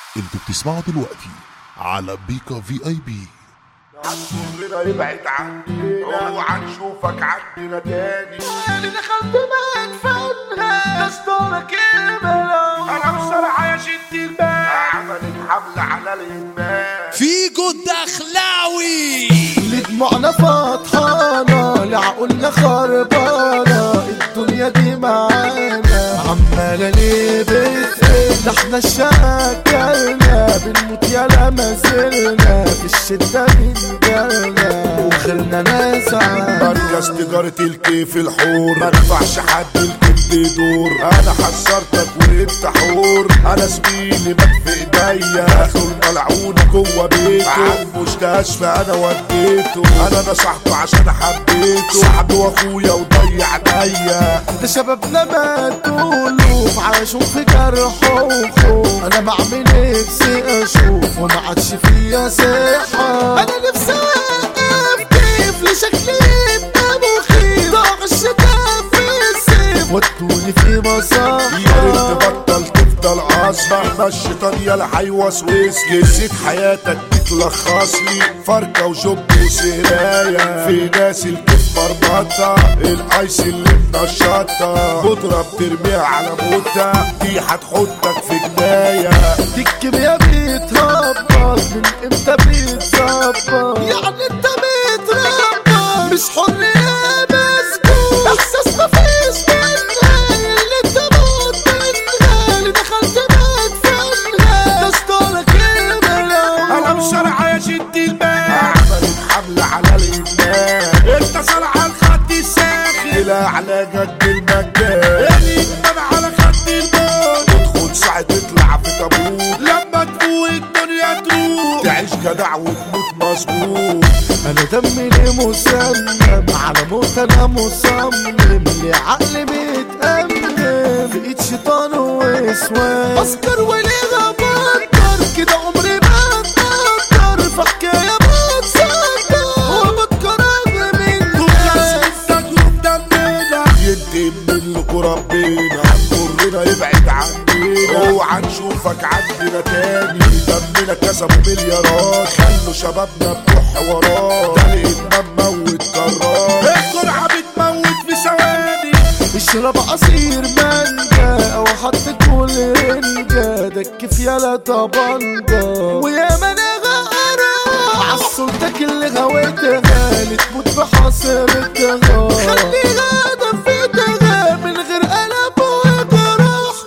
انتوا بتسمعوا دلوقتي على بيكا في اي بي عمرنا يبعد عننا اوعى نشوفك عندنا تاني اللي دخلت معاك فنها اسطورك البلاوي انا بصراحه يا شد البال عملت حمله على الادمان فيجو الدخلاوي لدموعنا فطحانة لعقولنا خربانة الدنيا دي معانا عمالة ليه بتقل ده احنا الشقة بنموت يالا ما زلنا في الشدة بنجلنا وخيرنا ناس عانا مركز تجارة الكيف الحور ما ينفعش حد الكبد يدور انا حذرتك وانت حور انا زميلي مات في ايديا اخره الملعونة جوه بيته عمو اشتهاش فانا وديته انا نصحته عشان حبيته صاحبي واخويا وضيع عينيا ده شبابنا ماتوا له عاشوا في جرح وخوف انا بعمل نفسي اشوف وما عادش فيا صحة انا نفسي اوقف كيف لشكلي يبقى مخيف ضاع الشتاء في الصيف ودوني في يا ريت مصحة تبطل تفضل اصبع ما الشيطان يلا هيوسوس نسيت حياتك بتلخص لي فركه وجب وسهرايه في ناس الكيف مرمطه الايس اللي منشطه بودره بترميها على موتة دي هتحطك في جنايه دي الكيميا بيتهبط من امتى بيتظبط يعني انت بتربط مش حر يا مسكوت احساس مفيش منها اللي انت موت منها اللي دخلت مدفنها ده اشتغلك انا البلاوي بسرعه يا شد البال عملت حمله على الادمان انت صرع الخط الساخن لا علاجك بالمجان الادمان على خط الموت تدخل ساعه تطلع في تابوت لما تفوق الدنيا تروح تعيش جدع وتموت مظبوط انا دمي ليه مسمم على موت انا مصمم لعقلي متأمم في ايد شيطان واسواس اسكر وليه بقدر كده عمري ما اتقدر فحكاية بتصدر وبتكرر من يدي من لكم ربنا ضرنا يبعد عننا اوعى نشوفك عندنا تاني دمنا كسبوا مليارات خلوا شبابنا بتوع حوارات ده الادمان موت كرات الجرعه بتموت في ثواني اشرب عصير مانجا او حط كل رنجة دك يالا طبنجة ويا من غقرة عالسلطك اللي غويتها لتموت بحصرتها خليها دفتها من غير قلب وجروح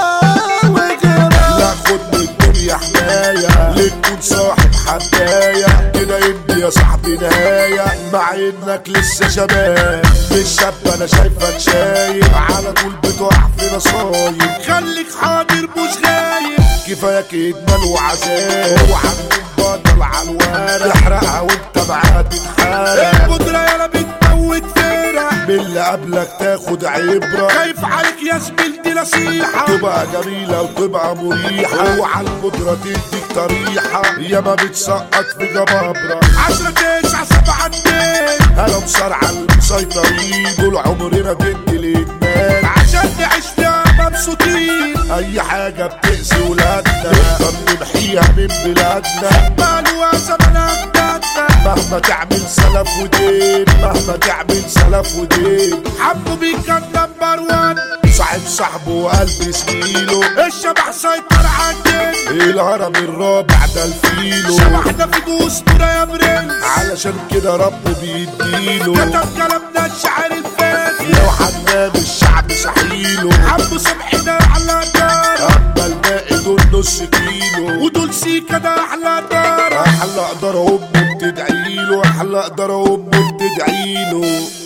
وجروح لا خد من الدنيا حماية ليه تكون صاحب حباية كده يمضي يا صاحبي نهاية مع انك لسه شباب مش شاب انا شايفك شايب على طول بتقع في نصايب خليك حاضر مش غايب كفاياك ادمان وعذاب اوعى تكون بطل على الورق تحرقها وانت معاها تتحارب القدرة يالا بتموت فرق باللي قبلك تاخد عبرة خايف عليك يا زميلتي نصيحة تبقى جميلة وتبقى مريحة اوعى القدرة تديك طريحة يا ما بتسقط في جبابرة عشرة تسعة سبعة اتنين انا مصارعة المسيطرين طول عمرنا ضد الادمان عشان نعيش فيها مبسوطين اي حاجة بتأذي ولادنا نقدر نمحيها من بلادنا مالوا زمن اجدادنا مهما تعمل سلف ودين مهما تعمل سلف ودين حبوا بيك كان نمبر وان صاحب صاحبه وقلب زميله الشبح سيطر على الدنيا الهرم الرابع ده الفيلو شبحنا في جوز يا برنس علشان كده رب بيديله كتب كلامنا الشعر الفاخر لو حنام الشعب سحيله حبوا سمحنا على دار اما الباقي دول نص كيلو ودول سيكا ده احلى دار احلى اقدر امه بتدعيله احلى اقدر امه بتدعيله